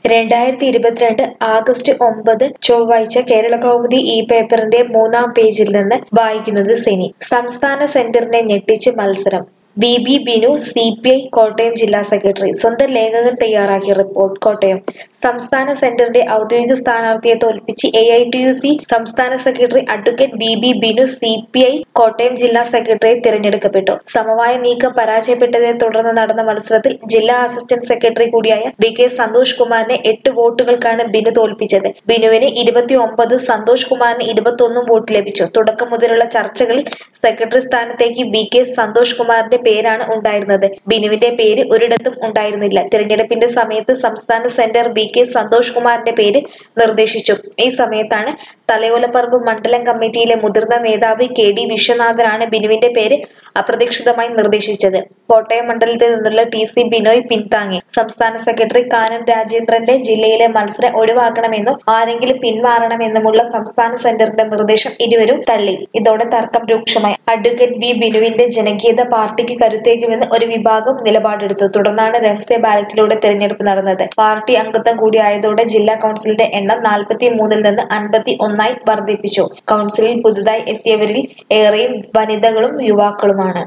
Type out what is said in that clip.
രണ്ടായിരത്തി ഇരുപത്തിരണ്ട് ആഗസ്റ്റ് ഒമ്പത് ചൊവ്വാഴ്ച കേരളകൗമുദി ഈ പേപ്പറിന്റെ മൂന്നാം പേജിൽ നിന്ന് വായിക്കുന്നത് സിനി സംസ്ഥാന സെന്ററിനെ ഞെട്ടിച്ച് മത്സരം V B Binu C P I Kottayam ജില്ലാ സെക്രട്ടറി സ്വന്തം ലേഖകൻ തയ്യാറാക്കിയ റിപ്പോർട്ട് കോട്ടയം സംസ്ഥാന സെന്ററിന്റെ ഔദ്യോഗിക സ്ഥാനാർത്ഥിയെ തോൽപ്പിച്ച് A I T U C സംസ്ഥാന secretary advocate V B Binu C P I Kottayam ജില്ലാ സെക്രട്ടറി തിരഞ്ഞെടുക്കപ്പെട്ടു സമവായ നീക്കം പരാജയപ്പെട്ടതിനെ തുടർന്ന് നടന്ന മത്സരത്തിൽ ജില്ലാ അസിസ്റ്റന്റ് സെക്രട്ടറി കൂടിയായ വി കെ സന്തോഷ് കുമാറിനെ എട്ട് വോട്ടുകൾക്കാണ് ബിനു തോൽപ്പിച്ചത് ബിനുവിന് ഇരുപത്തി ഒമ്പത് സന്തോഷ് കുമാറിന് ഇരുപത്തൊന്നും വോട്ട് ലഭിച്ചു തുടക്കം മുതലുള്ള ചർച്ചകളിൽ സെക്രട്ടറി സ്ഥാനത്തേക്ക് വി കെ സന്തോഷ് കുമാറിന്റെ പേരാണ് ഉണ്ടായിരുന്നത് ബിനുവിന്റെ പേര് ഒരിടത്തും ഉണ്ടായിരുന്നില്ല തിരഞ്ഞെടുപ്പിന്റെ സമയത്ത് സംസ്ഥാന സെന്റർ വി കെ സന്തോഷ് കുമാറിന്റെ പേര് നിർദ്ദേശിച്ചു ഈ സമയത്താണ് തലയോലപ്പറമ്പ് മണ്ഡലം കമ്മിറ്റിയിലെ മുതിർന്ന നേതാവ് കെ ഡി വിശ്വനാഥനാണ് ബിനുവിന്റെ പേര് അപ്രതീക്ഷിതമായി നിർദ്ദേശിച്ചത് കോട്ടയം മണ്ഡലത്തിൽ നിന്നുള്ള ടി സി ബിനോയ് പിന്താങ്ങി സംസ്ഥാന സെക്രട്ടറി കാനം രാജേന്ദ്രന്റെ ജില്ലയിലെ മത്സരം ഒഴിവാക്കണമെന്നും ആരെങ്കിലും പിന്മാറണമെന്നുമുള്ള സംസ്ഥാന സെന്ററിന്റെ നിർദ്ദേശം ഇരുവരും തള്ളി ഇതോടെ തർക്കം രൂക്ഷമായി അഡ്വക്കേറ്റ് വി ബിനുവിന്റെ ജനകീയത പാർട്ടിക്ക് കരുത്തേകുമെന്ന് ഒരു വിഭാഗം നിലപാടെടുത്തു തുടർന്നാണ് രഹസ്യ ബാലറ്റിലൂടെ തെരഞ്ഞെടുപ്പ് നടന്നത് പാർട്ടി അംഗത്വം കൂടിയായതോടെ ജില്ലാ കൗൺസിലിന്റെ എണ്ണം നാൽപ്പത്തി മൂന്നിൽ നിന്ന് അൻപത്തി ഒന്നായി വർദ്ധിപ്പിച്ചു കൗൺസിലിൽ പുതുതായി എത്തിയവരിൽ ഏറെയും വനിതകളും യുവാക്കളുമാണ്